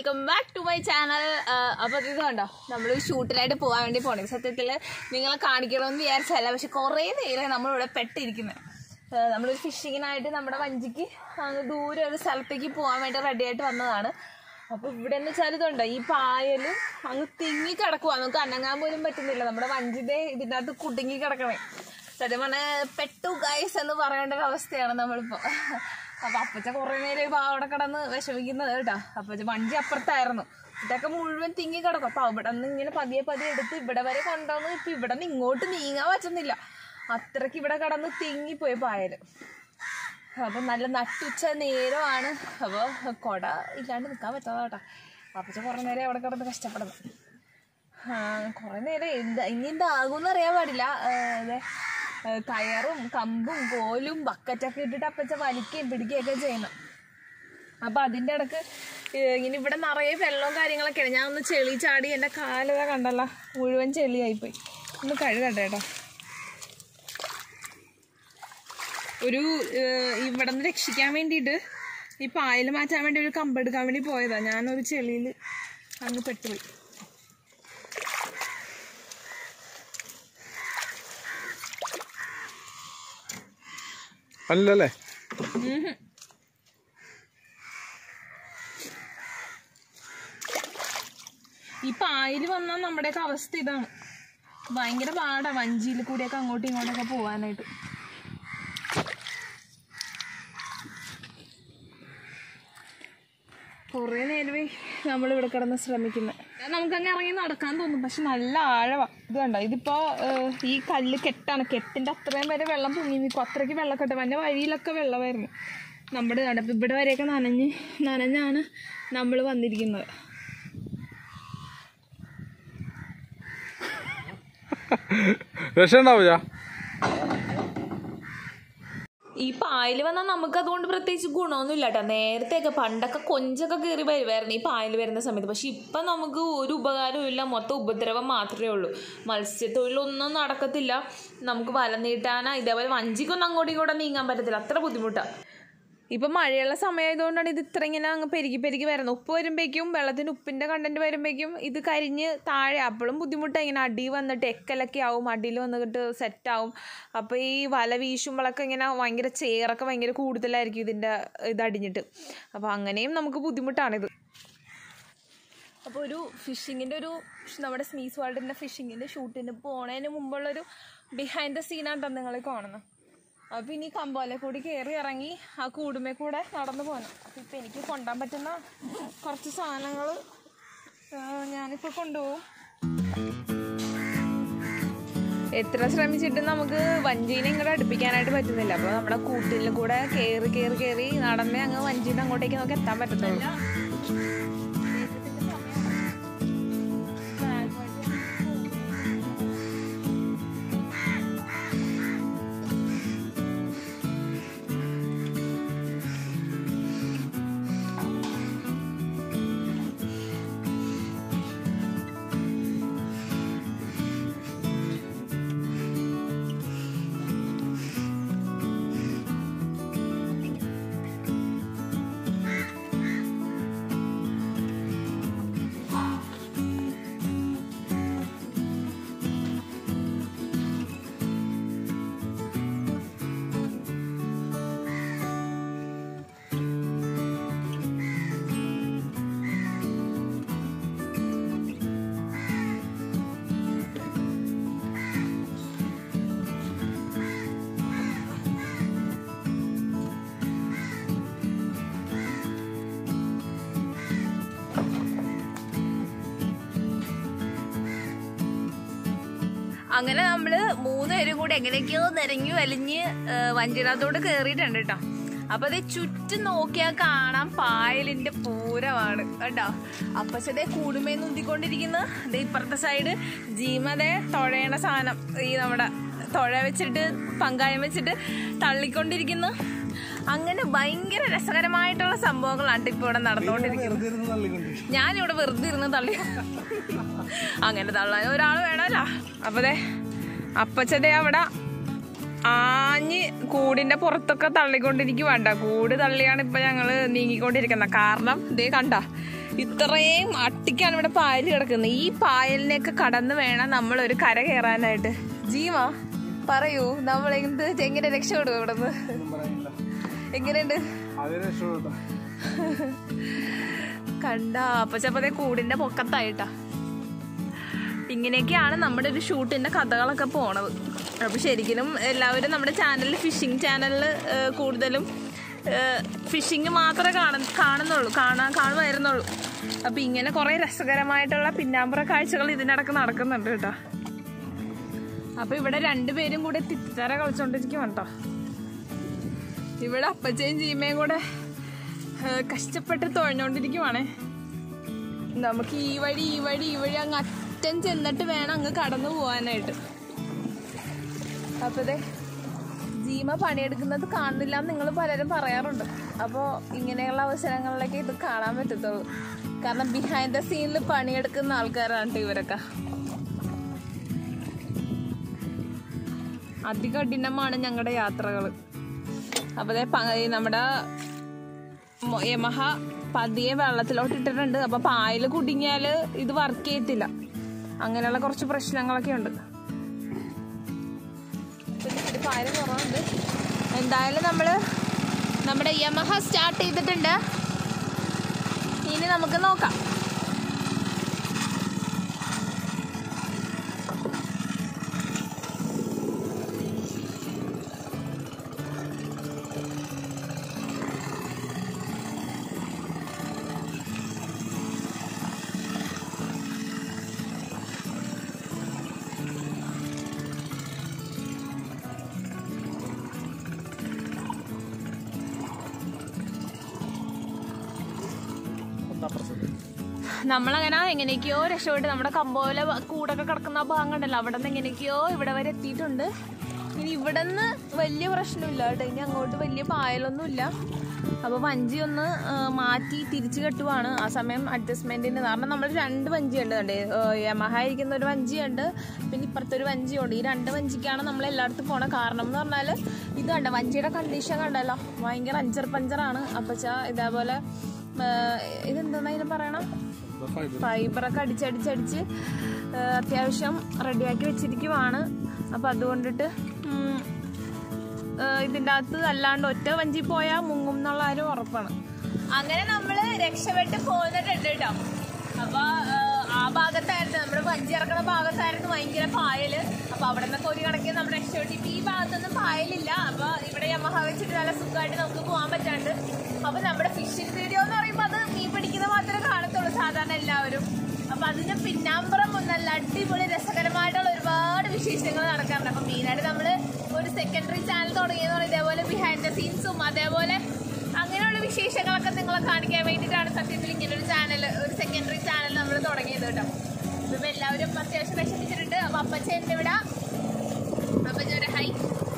Welcome back to my channel അപ്പോൾ ഇത് കണ്ടോ നമ്മൾ ഷൂട്ടിനായിട്ട് പോകാൻ വേണ്ടി പോണേ സത്യത്തിൽ നിങ്ങളെ കാണിക്കണമെന്ന് വിചാരിച്ചല്ല പക്ഷെ കുറേ നേരം നമ്മളിവിടെ പെട്ടിരിക്കുന്നത് നമ്മളൊരു ഫിഷിങ്ങിനായിട്ട് നമ്മുടെ വഞ്ചിക്ക് അങ്ങ് ദൂരെ ഒരു സ്ഥലത്തേക്ക് പോകാൻ വേണ്ടി റെഡി ആയിട്ട് വന്നതാണ് അപ്പോൾ ഇവിടെ എന്ന് വെച്ചാൽ ഇതുണ്ടോ ഈ പായലും അങ്ങ് തിങ്ങി കിടക്കുവാ നമുക്ക് അനങ്ങാൻ പോലും പറ്റുന്നില്ല നമ്മുടെ വഞ്ചിന്റെ ഇതിനകത്ത് കുടുങ്ങി കിടക്കണേ സത്യം പറഞ്ഞാൽ പെട്ടു ഗൈസ് എന്ന് പറയേണ്ട ഒരു അവസ്ഥയാണ് നമ്മളിപ്പോൾ അപ്പൊ അപ്പച്ച കുറെ നേരം ഇപ്പൊ അവിടെ കിടന്ന് വിഷമിക്കുന്നത് കേട്ടോ അപ്പച്ച വണ്ടി അപ്പുറത്തായിരുന്നു ഇതൊക്കെ മുഴുവൻ തിങ്ങി കിടക്കും അപ്പൊ അവിടെ നിന്ന് ഇങ്ങനെ പതിയെ പതിയെ എടുത്ത് ഇവിടെ വരെ കൊണ്ടുവന്ന് ഇപ്പൊ ഇവിടെ നിന്ന് ഇങ്ങോട്ട് നീങ്ങാൻ പറ്റുന്നില്ല അത്രയ്ക്ക് ഇവിടെ കിടന്ന് തിങ്ങിപ്പോയി പായല് അപ്പൊ നല്ല നട്ടുച്ച നേരമാണ് അപ്പോൾ കൊട ഇല്ലാണ്ട് നിൽക്കാൻ പറ്റാതെ കേട്ടോ അപ്പച്ച കുറെ നേരം അവിടെ കിടന്ന് കഷ്ടപ്പെടുന്നു ആ, കുറെ നേരം എന്താ ഇനി എന്താകുമെന്ന് അറിയാൻ പാടില്ല ആ, അതെ ആ, കയറും കമ്പും കോലും ബക്കറ്റൊക്കെ ഇട്ടിട്ട് അപ്പച്ച വലിക്കുകയും പിടിക്കുകയൊക്കെ ചെയ്യുന്നു അപ്പൊ അതിന്റെ ഇടക്ക് ഏ, ഇങ്ങനെ ഇവിടെ നിറയെ വെള്ളവും കാര്യങ്ങളൊക്കെയാണ് ഞാൻ ഒന്ന് ചെളി ചാടി എൻ്റെ കാലത കണ്ടല്ലോ മുഴുവൻ ചെളിയായിപ്പോയി ഒന്ന് കഴുകട്ടെ കേട്ടോ ഒരു ഏഹ്, ഇവിടെ നിന്ന് രക്ഷിക്കാൻ വേണ്ടിയിട്ട് ഈ പായൽ മാറ്റാൻ വേണ്ടി ഒരു കമ്പെടുക്കാൻ വേണ്ടി പോയതാ ഞാനൊരു ചെളിയിൽ അങ്ങ് പെട്ടുപോയി അല്ലല്ലേ ഉഹും. ഈ പായൽ വന്നാൽ നമ്മുടെയൊക്കെ അവസ്ഥ ഇതാണ് ഭയങ്കര പാടാ വഞ്ചിയിൽ കൂടിയൊക്കെ അങ്ങോട്ടും ഇങ്ങോട്ടൊക്കെ പോവാനായിട്ട് കുറേ നേരമേ നമ്മളിവിടെ കിടന്ന് ശ്രമിക്കുന്നത് നമുക്കങ്ങ് ഇറങ്ങി നടക്കാൻ തോന്നും പക്ഷെ നല്ല ആഴവാ ഇത് കണ്ടോ ഇതിപ്പോ ഏഹ്, ഈ കല്ല് കെട്ടാണ് കെട്ടിന്റെ അത്രയും വരെ വെള്ളം പൊങ്ങി നിൽക്കും അത്രയ്ക്ക് വെള്ളക്കെട്ട് എൻ്റെ വഴിയിലൊക്കെ വെള്ളമായിരുന്നു നമ്മുടെ കണ്ടോ ഇപ്പൊ ഇവിടെ വരെയൊക്കെ നനഞ്ഞ് നനഞ്ഞാണ് നമ്മൾ വന്നിരിക്കുന്നത് രക്ഷണ്ടാവൂല ഈ പായൽ വന്നാൽ നമുക്ക് അതുകൊണ്ട് പ്രത്യേകിച്ച് ഗുണമൊന്നുമില്ല കേട്ടോ നേരത്തെയൊക്കെ പണ്ടൊക്കെ കൊഞ്ചൊക്കെ കയറി വരുമായിരുന്നു ഈ പായൽ വരുന്ന സമയത്ത് പക്ഷെ ഇപ്പം നമുക്ക് ഒരു ഉപകാരവും ഇല്ല മൊത്തം ഉപദ്രവം മാത്രമേ ഉള്ളൂ മത്സ്യത്തൊഴിലൊന്നും നടക്കത്തില്ല നമുക്ക് വല നീട്ടാനാ ഇതേപോലെ വഞ്ചിക്കൊന്നും അങ്ങോട്ടും ഇങ്ങോട്ടും നീങ്ങാൻ പറ്റത്തില്ല അത്ര ബുദ്ധിമുട്ടാണ് ഇപ്പം മഴയുള്ള സമയമായതുകൊണ്ടാണ് ഇത് ഇത്ര ഇങ്ങനെ അങ്ങ് പെരുകി പെരുകി വരുന്നത് ഉപ്പ് വരുമ്പോഴേക്കും വെള്ളത്തിന് ഉപ്പിൻ്റെ കണ്ടന്റ് വരുമ്പോഴേക്കും ഇത് കരിഞ്ഞ് താഴെ അപ്പോഴും ബുദ്ധിമുട്ടാണ് ഇങ്ങനെ അടി വന്നിട്ട് എക്കലൊക്കെ ആവും അടിയിൽ വന്നിട്ട് സെറ്റാവും അപ്പോൾ ഈ വല വീശുമ്പോഴൊക്കെ ഇങ്ങനെ ഭയങ്കര ചേറൊക്കെ ഭയങ്കര കൂടുതലായിരിക്കും ഇതിൻ്റെ ഇത് അടിഞ്ഞിട്ട് അപ്പോൾ അങ്ങനെയും നമുക്ക് ബുദ്ധിമുട്ടാണിത് അപ്പോൾ ഒരു ഫിഷിങ്ങിൻ്റെ ഒരു നമ്മുടെ സ്മീസ് വേൾഡിൻ്റെ ഫിഷിങ്ങിൻ്റെ ഷൂട്ടിന് പോണതിന് മുമ്പുള്ളൊരു ബിഹൈൻഡ് ദ സീനാണ് നിങ്ങൾ കാണുന്നത് അപ്പോൾ ഇനി കമ്പോലെ കൂടി കയറി ഇറങ്ങി ആ കൂടുമേ കൂടെ നടന്നു പോകണം അപ്പോൾ ഇപ്പം എനിക്ക് കൊണ്ടുപോകാൻ പറ്റുന്ന കുറച്ച് സാധനങ്ങൾ ഞാനിപ്പോൾ കൊണ്ടുപോകും എത്ര ശ്രമിച്ചിട്ടും നമുക്ക് വഞ്ചീനെ ഇങ്ങോട്ട് അടുപ്പിക്കാനായിട്ട് പറ്റുന്നില്ല അപ്പോൾ നമ്മുടെ കൂട്ടിൽ കൂടെ കയറി കയറി കയറി നടന്നേ അങ്ങ് വഞ്ചീൻ്റെ അങ്ങോട്ടേക്ക് നമുക്ക് എത്താൻ പറ്റത്തുള്ളൂ അങ്ങനെ നമ്മള് മൂന്ന് പേരും കൂടി എങ്ങനെയൊക്കെയോ നിരങ്ങി വലിഞ്ഞ് വഞ്ചിനകത്തോട് കേറിയിട്ടുണ്ട് കേട്ടോ അപ്പൊ അത് ചുറ്റും നോക്കിയാൽ കാണാം പായലിന്റെ പൂരമാണ് കേട്ടോ അപ്പച്ചതേ കൂടുമേ നുന്തിക്കൊണ്ടിരിക്കുന്ന ദേ ഇപ്പുറത്തെ സൈഡ് ജീമതേ തുഴയണ സാധനം ഈ നമ്മുടെ തുഴ വെച്ചിട്ട് പങ്കായം വെച്ചിട്ട് തള്ളിക്കൊണ്ടിരിക്കുന്നു അങ്ങനെ ഭയങ്കര രസകരമായിട്ടുള്ള സംഭവങ്ങളാണ് ഇപ്പൊ ഇവിടെ നടന്നുകൊണ്ടിരിക്കുന്നത് ഞാനിവിടെ വെറുതെ ഇരുന്ന് തള്ളി അങ്ങനെ തള്ളാൻ ഒരാൾ വേണമല്ലോ അപ്പതേ അപ്പച്ചതേ അവിടെ ആഞ്ഞ് കൂടിന്റെ പുറത്തൊക്കെ തള്ളിക്കൊണ്ടിരിക്കുവാണ്ട കൂട് തള്ളിയാണ് ഇപ്പൊ ഞങ്ങള് നീങ്ങിക്കൊണ്ടിരിക്കുന്നത് കാരണം ഇതേ കണ്ട ഇത്രയും അട്ടിക്കാണ് ഇവിടെ പായൽ കിടക്കുന്നത് ഈ പായലിനെയൊക്കെ കടന്ന് വേണം നമ്മൾ ഒരു കര കയറാനായിട്ട് ജീവ പറയൂ നമ്മൾ എന്ത് എങ്ങനെ രക്ഷപ്പെടും ഇവിടെ നിന്ന് ഒന്നും പറയാനില്ല എങ്ങനെയുണ്ട് അത് രക്ഷപ്പെടും കണ്ട അപ്പച്ചപ്പതേ കൂടിന്റെ പൊക്കത്തായിട്ടാ ഇങ്ങനെയൊക്കെയാണ് നമ്മുടെ ഒരു ഷൂട്ടിന്റെ കഥകളൊക്കെ പോണത് അപ്പൊ ശരിക്കും എല്ലാവരും നമ്മുടെ ചാനലിൽ ഫിഷിംഗ് ചാനലിൽ കൂടുതലും ഫിഷിങ് മാത്രമേ കാണ കാണുന്നുള്ളൂ കാണാൻ കാണുമായിരുന്നുള്ളൂ അപ്പൊ ഇങ്ങനെ കുറെ രസകരമായിട്ടുള്ള പിന്നാമ്പുറ കാഴ്ചകൾ ഇതിനിടക്ക് നടക്കുന്നുണ്ട് കേട്ടോ അപ്പൊ ഇവിടെ രണ്ടുപേരും കൂടെ തിത്തര കളിച്ചോണ്ടിരിക്കും കേട്ടോ ഇവിടെ അപ്പച്ചയും ജീമയും കൂടെ ഏഹ്, കഷ്ടപ്പെട്ട് തുഴഞ്ഞോണ്ടിരിക്കുവാണേ നമുക്ക് ഈ വഴി ഈ വഴി ഈ വഴി അങ്ങ് അറ്റം ചെന്നിട്ട് വേണം അങ്ങ് കടന്നു പോകാനായിട്ട് അപ്പതേ ജീമ പണിയെടുക്കുന്നത് കാണുന്നില്ല എന്ന് നിങ്ങൾ പലരും പറയാറുണ്ട് അപ്പോൾ ഇങ്ങനെയുള്ള അവസരങ്ങളിലേക്ക് ഇത് കാണാൻ പറ്റത്തുള്ളൂ കാരണം ബിഹൈൻഡ് ദ സീനിൽ പണിയെടുക്കുന്ന ആൾക്കാരാണ് ട്ടോ ഇവരൊക്കെ അതികഠിനമാണ് ഞങ്ങളുടെ യാത്രകൾ അപ്പോൾ ദേ പ- ഈ നമ്മുടെ മൊ- യമഹ പതിയെ വെള്ളത്തിലോട്ട് ഇട്ടിട്ടുണ്ട് അപ്പൊ പായൽ കുടുങ്ങിയാൽ ഇത് വർക്ക് ചെയ്യത്തില്ല അങ്ങനെയുള്ള കുറച്ച് പ്രശ്നങ്ങളൊക്കെ ഉണ്ട് ഇത്തിരി പായൽ കുറവുണ്ട് എന്തായാലും നമ്മള് നമ്മുടെ യമഹ സ്റ്റാർട്ട് ചെയ്തിട്ടുണ്ട് ഇനി നമുക്ക് നോക്കാം നമ്മളങ്ങനെ എങ്ങനെയൊക്കെയോ രക്ഷപ്പെട്ട് നമ്മുടെ കമ്പോല കൂടൊക്കെ കിടക്കുന്ന ആ ഭാഗം കണ്ടല്ലോ അവിടെ നിന്ന് എങ്ങനെയൊക്കെയോ ഇവിടെ വരെ എത്തിയിട്ടുണ്ട് ഇനി ഇവിടെ നിന്ന് വലിയ പ്രശ്നമില്ല കേട്ടോ ഇനി അങ്ങോട്ട് വലിയ പായലൊന്നും ഇല്ല അപ്പോൾ വഞ്ചി ഒന്ന് ആ, മാറ്റി തിരിച്ചു കെട്ടുവാണ് ആ സമയം അഡ്ജസ്റ്റ്മെന്റിന് കാരണം നമ്മൾ രണ്ട് വഞ്ചി ഉണ്ട് കണ്ടേ യമഹ ഇരിക്കുന്ന ഒരു വഞ്ചിയുണ്ട് പിന്നെ ഇപ്പുറത്തെ ഒരു വഞ്ചിയുണ്ട് ഈ രണ്ട് വഞ്ചിക്കാണ് നമ്മൾ എല്ലായിടത്തും പോണ കാരണം എന്ന് പറഞ്ഞാൽ ഇത് കണ്ട വഞ്ചിയുടെ കണ്ടീഷൻ കണ്ടല്ലോ ഭയങ്കര അഞ്ചർ പഞ്ചറാണ് അപ്പച്ച ഇതേപോലെ ആ, ഇതെന്താ ഇതിന് പറയണം ഫൈബറൊക്കെ അടിച്ചടിച്ചടിച്ച് ആ, അത്യാവശ്യം റെഡിയാക്കി വെച്ചിരിക്കുവാണ് അപ്പം അതുകൊണ്ടിട്ട് ഉം, ആ, ഇതിൻ്റെ അകത്ത് അല്ലാണ്ട് ഒറ്റ വഞ്ചി പോയാൽ മുങ്ങും എന്നുള്ള കാര്യം ഉറപ്പാണ് അങ്ങനെ നമ്മൾ രക്ഷപ്പെട്ട് പോന്നിട്ടുണ്ട് കേട്ടോ അപ്പൊ ആ, ആ ഭാഗത്തായിരുന്നു നമ്മുടെ വഞ്ചി ഇറക്കണ ഭാഗത്തായിരുന്നു ഭയങ്കര പായല് അപ്പൊ അവിടെ നിന്നൊക്കെ ഒരു കണക്കിന് നമ്മുടെ രക്ഷപ്പെട്ട് ഇപ്പൊ ഈ ഭാഗത്തൊന്നും പായലില്ല അപ്പൊ ഇവിടെ യമഹ വെച്ചിട്ട് നല്ല സുഖമായിട്ട് നമുക്ക് പോകാൻ പറ്റാണ്ട് അപ്പൊ നമ്മുടെ ഫിഷിംഗ് വീഡിയോ എന്ന് പറയുമ്പോൾ അത് മീൻ പിടിക്കുന്ന മാത്രമേ കാണത്തുള്ളൂ സാധാരണ എല്ലാവരും അപ്പൊ അതിന്റെ പിന്നാമ്പുറം നല്ല അടിപൊളി രസകരമായിട്ടുള്ള ഒരുപാട് വിശേഷങ്ങൾ നടക്കാറുണ്ട് അപ്പൊ മെയിനായിട്ട് നമ്മള് ഒരു സെക്കൻഡറി ചാനൽ തുടങ്ങിയെന്ന് പറഞ്ഞാൽ ഇതേപോലെ ബിഹൈൻഡ് ദ സീൻസും അതേപോലെ അങ്ങനെയുള്ള വിശേഷങ്ങളൊക്കെ നിങ്ങളെ കാണിക്കാൻ വേണ്ടിയിട്ടാണ് സത്യത്തിൽ ഇങ്ങനെ ഒരു ചാനൽ ഒരു സെക്കൻഡറി ചാനൽ നമ്മൾ തുടങ്ങിയത് കേട്ടോ ഇപ്പൊ എല്ലാവരും ഇപ്പൊ അത്യാവശ്യം വിഷമിച്ചിട്ടുണ്ട് അപ്പൊ അപ്പച്ചൻ ഇവിടെ അപ്പച്ചൻ ഒരു ഹൈ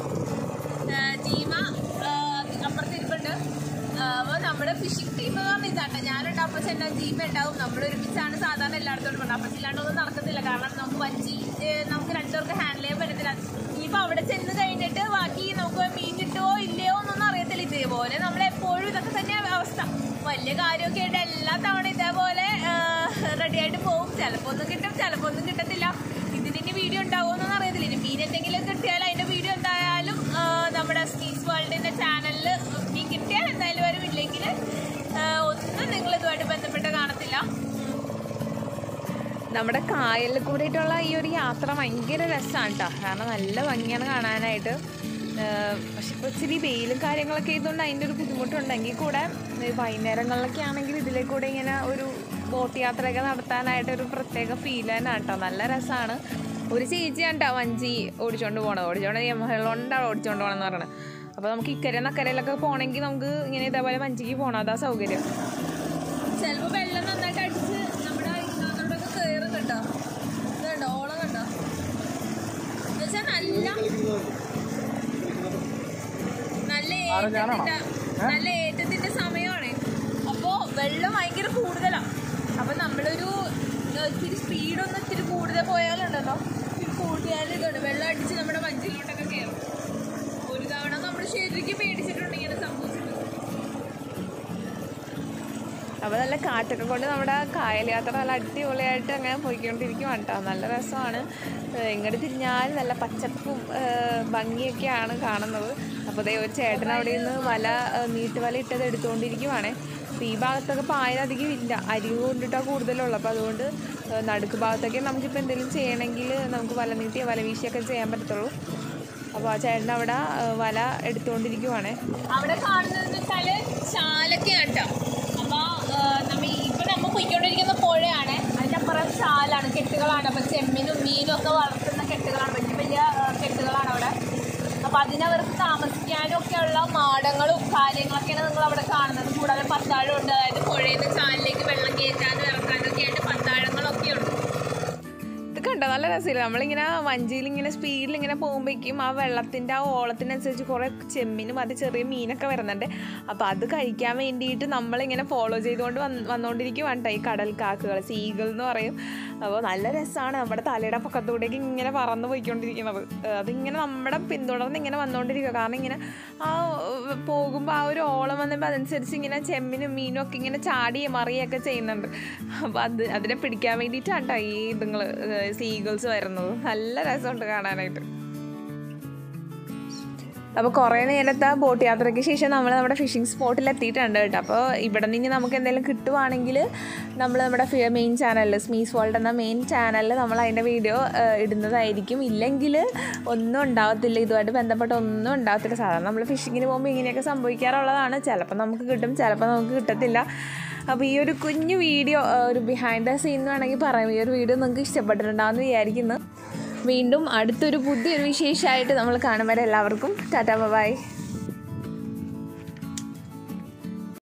ജീമ അപ്പുറത്ത് ഇരിപ്പുണ്ട് അപ്പോൾ നമ്മുടെ ഫിഷിംഗ് ടീം എന്ന് പറഞ്ഞാൽ ഇതാട്ടെ ഞാനുണ്ട് അപ്പച്ചൻ ജീമ ഉണ്ടാവും നമ്മൾ ഒരുമിച്ചാണ് സാധാരണ എല്ലായിടത്തോടും കൊണ്ട് അപ്പച്ചില്ലാണ്ടൊന്നും നടക്കത്തില്ല കാരണം നമുക്ക് വഞ്ചി ഏഹ്, നമുക്ക് രണ്ടുപേർക്ക് ഹാൻഡിൽ ചെയ്യാൻ പറ്റത്തില്ല ഇനിയിപ്പോൾ അവിടെ ചെന്ന് കഴിഞ്ഞിട്ട് ബാക്കി നമുക്ക് മീൻ കിട്ടുമോ ഇല്ലയോ എന്നൊന്നും അറിയത്തില്ല ഇതേപോലെ നമ്മൾ എപ്പോഴും ഇതൊക്കെ തന്നെയാണ് അവസ്ഥ വലിയ കാര്യമൊക്കെ ആയിട്ട് എല്ലാ തവണ ഇതേപോലെ റെഡി ആയിട്ട് പോകും ചിലപ്പോൾ ഒന്നും കിട്ടും ചിലപ്പോൾ ഒന്നും കിട്ടത്തില്ല ഇതിന് ഇനി വീഡിയോ ഉണ്ടാവുമെന്നൊന്നും അറിയത്തില്ല ഇനി മീൻ എന്തെങ്കിലും കിട്ടിയാൽ അതിന്റെ വീഡിയോ എന്തായാലും ആ, നമ്മുടെ സ്കീസ് വേൾഡിന്റെ ചാനലിൽ മീൻ കിട്ടിയാൽ എന്തായാലും വരും ഇല്ലെങ്കിൽ ആ, ഒന്നും നിങ്ങൾ ഇതുമായിട്ട് ബന്ധപ്പെട്ട് കാണത്തില്ല നമ്മുടെ കായലിൽ കൂടിയിട്ടുള്ള ഈ ഒരു യാത്ര ഭയങ്കര രസമാണ് കേട്ടോ കാരണം നല്ല ഭംഗിയാണ് കാണാനായിട്ട് ഏഹ് പക്ഷെ ഇപ്പോൾ ഇച്ചിരി വെയിലും കാര്യങ്ങളൊക്കെ ചെയ്തുകൊണ്ട് അതിൻ്റെ ഒരു ബുദ്ധിമുട്ടുണ്ടെങ്കിൽ കൂടെ ഈ വൈകുന്നേരങ്ങളിലൊക്കെ ആണെങ്കിൽ ഇതിലെ കൂടെ ഇങ്ങനെ ഒരു ബോട്ട് യാത്രയൊക്കെ നടത്താനായിട്ട് ഒരു പ്രത്യേക ഫീൽ തന്നെയാണ് കേട്ടോ നല്ല രസമാണ് ഒരു ചേച്ചിയാണ് കേട്ടോ വഞ്ചി ഓടിച്ചോണ്ട് പോണത് ഓടിച്ചോണ്ട് യമഹകളുണ്ടാവും ഓടിച്ചോണ്ട് പോകണമെന്ന് പറയണത് അപ്പോൾ നമുക്ക് ഇക്കരെ നക്കരയിലൊക്കെ പോകണമെങ്കിൽ നമുക്ക് ഇങ്ങനെ ഇതേപോലെ വഞ്ചിക്ക് പോകണം അതാ സൗകര്യം ചിലപ്പോൾ വെള്ളം നന്നായിട്ട് അടിച്ച് നമ്മുടെ ഇതിനകത്തോട്ടൊക്കെ കയറും കേട്ടോ ഇത് കണ്ടോ ഓളം കണ്ടോ എന്നുവെച്ചാൽ നല്ല നല്ല ഏറ്റത്തിന്റെ നല്ല ഏറ്റത്തിന്റെ സമയമാണ് അപ്പോ വെള്ളം ഭയങ്കര കൂടുതലാണ് അപ്പൊ നമ്മളൊരു ഏഹ്, ഇത്തിരി സ്പീഡൊന്നും ഇത്തിരി കൂടുതൽ പോയാലുണ്ടല്ലോ ഇത്തിരി കൂട്ടിയാൽ ഇതുണ്ട് വെള്ളം അടിച്ച് നമ്മുടെ വഞ്ചിയിലോട്ടൊക്കെ കയറും ഒരു തവണ നമ്മൾ ശരിക്കും പേടിച്ചിട്ടുണ്ട് ഇങ്ങനെ സംഭവിച്ചിട്ടുണ്ട് അപ്പോൾ നല്ല കാറ്റൊക്കെ കൊണ്ട് നമ്മുടെ കായൽ യാത്ര നല്ല അടിപൊളിയായിട്ട് അങ്ങനെ പോയിക്കൊണ്ടിരിക്കും കേട്ടോ നല്ല രസമാണ് ഏഹ് ഇങ്ങോട്ട് തിരിഞ്ഞാൽ നല്ല പച്ചപ്പും ഏഹ് ഭംഗിയൊക്കെയാണ് കാണുന്നത് അപ്പോൾ ദേ ഒരു ചേട്ടൻ അവിടെ നിന്ന് വല ഏഹ് നീട്ടുവല ഇട്ടത് എടുത്തുകൊണ്ടിരിക്കുവാണേ അപ്പോൾ ഈ ഭാഗത്തൊക്കെ പായൽ അധികം ഇല്ല അരിവ് കൊണ്ടിട്ടാണ് കൂടുതലുള്ളത് അപ്പോൾ അതുകൊണ്ട് ഏഹ് നടുക്ക് ഭാഗത്തൊക്കെ നമുക്കിപ്പോൾ എന്തെങ്കിലും ചെയ്യണമെങ്കിൽ നമുക്ക് വല നീട്ടിയോ വല വീശിയൊക്കെ ചെയ്യാൻ പറ്റത്തുള്ളൂ അപ്പോൾ ആ ചേട്ടൻ അവിടെ ഏഹ് വല എടുത്തുകൊണ്ടിരിക്കുവാണേ അവിടെ കാണുന്നത് വെച്ചാല് ചാലൊക്കെ കേട്ടോ അപ്പോൾ നമ്മ ഇപ്പൊ നമ്മൾ പോയിക്കൊണ്ടിരിക്കുന്ന പുഴയാണ് അതിന്റെ അപ്പുറം ചാലാണ് കെട്ടുകളാണ് അപ്പൊ ചെമ്മീനും മീനും ഒക്കെ വളർത്തുന്ന കെട്ടുകളാണ് വലിയ വലിയ ആ, കെട്ടുകളാണ് അവിടെ അപ്പൊ അതിനവർക്ക് താമസിക്കാനും ഒക്കെ ഉള്ള മാടങ്ങളും കാര്യങ്ങളൊക്കെയാണ് നിങ്ങൾ അവിടെ കാണുന്നത് കൂടാതെ പത്താഴം ഉണ്ട് അതായത് പുഴയിൽ നിന്ന് ചാലിലേക്ക് വെള്ളം കയറ്റാനും ഇറക്കാനും ഒക്കെ ആയിട്ട് പത്താഴങ്ങളൊക്കെ ഉണ്ട് ഇത് കണ്ടോ നല്ല രസമില്ല നമ്മളിങ്ങനെ വഞ്ചിയിൽ ഇങ്ങനെ സ്പീഡിൽ ഇങ്ങനെ പോകുമ്പോഴേക്കും ആ വെള്ളത്തിൻ്റെ ആ ഓളത്തിനനുസരിച്ച് കുറേ ചെമ്മീനും അത് ചെറിയ മീനൊക്കെ വരുന്നുണ്ട് അപ്പോൾ അത് കഴിക്കാൻ വേണ്ടിയിട്ട് നമ്മളിങ്ങനെ ഫോളോ ചെയ്തുകൊണ്ട് വന്ന് വന്നുകൊണ്ടിരിക്കുവാണ് കേട്ടോ ഈ കടൽ കാക്കുകൾ സീകൾ എന്ന് പറയും അപ്പോൾ നല്ല രസമാണ് നമ്മുടെ തലയുടെ പൊക്കത്തൂടേക്ക് ഇങ്ങനെ പറന്ന് പോയിക്കൊണ്ടിരിക്കുന്നത് ഏഹ് അതിങ്ങനെ നമ്മുടെ പിന്തുടർന്ന് ഇങ്ങനെ വന്നുകൊണ്ടിരിക്കുക കാരണം ഇങ്ങനെ ആ ഏഹ് പോകുമ്പോൾ ആ ഒരു ഓളം വന്നപ്പോൾ അതനുസരിച്ച് ഇങ്ങനെ ചെമ്മിനും മീനും ഒക്കെ ഇങ്ങനെ ചാടിയും മറിയൊക്കെ ചെയ്യുന്നുണ്ട് അപ്പോൾ അത് അതിനെ പിടിക്കാൻ വേണ്ടിയിട്ടാണ് കേട്ടോ ഈ ഇതുങ്ങൾ സീഗിൾസ് വരുന്നത് നല്ല രസമുണ്ട് കാണാനായിട്ട് അപ്പോൾ കുറേ നേരത്തെ ബോട്ട് യാത്രയ്ക്ക് ശേഷം നമ്മൾ നമ്മുടെ ഫിഷിംഗ് സ്പോട്ടിൽ എത്തിയിട്ടുണ്ട് കേട്ടോ അപ്പോൾ ഇവിടെ നിന്ന് നമുക്ക് എന്തെങ്കിലും കിട്ടുവാണെങ്കിൽ നമ്മൾ നമ്മുടെ മെയിൻ ചാനലിൽ സ്മീസ് വേൾഡ് എന്ന മെയിൻ ചാനലിൽ നമ്മൾ അതിൻ്റെ വീഡിയോ ഇടുന്നതായിരിക്കും ഇല്ലെങ്കിൽ ഒന്നും ഉണ്ടാവത്തില്ല ഇതുമായിട്ട് ബന്ധപ്പെട്ട ഒന്നും ഉണ്ടാവത്തില്ല സാധാരണ നമ്മൾ ഫിഷിങ്ങിന് പോകുമ്പോൾ ഇങ്ങനെയൊക്കെ സംഭവിക്കാറുള്ളതാണ് ചിലപ്പോൾ നമുക്ക് കിട്ടും ചിലപ്പോൾ നമുക്ക് കിട്ടത്തില്ല അപ്പോൾ ഈ ഒരു കുഞ്ഞു വീഡിയോ ഒരു ബിഹൈൻഡ് ദ സീൻ എന്ന് വേണമെങ്കിൽ പറയാം ഈ ഒരു വീഡിയോ നിങ്ങൾക്ക് ഇഷ്ടപ്പെട്ടിട്ടുണ്ടാവുമെന്ന് വിചാരിക്കുന്നു വീണ്ടും അടുത്തൊരു പുതിയൊരു വിശേഷമായിട്ട് നമ്മൾ കാണും വരെ എല്ലാവർക്കും ടാറ്റാ ബൈ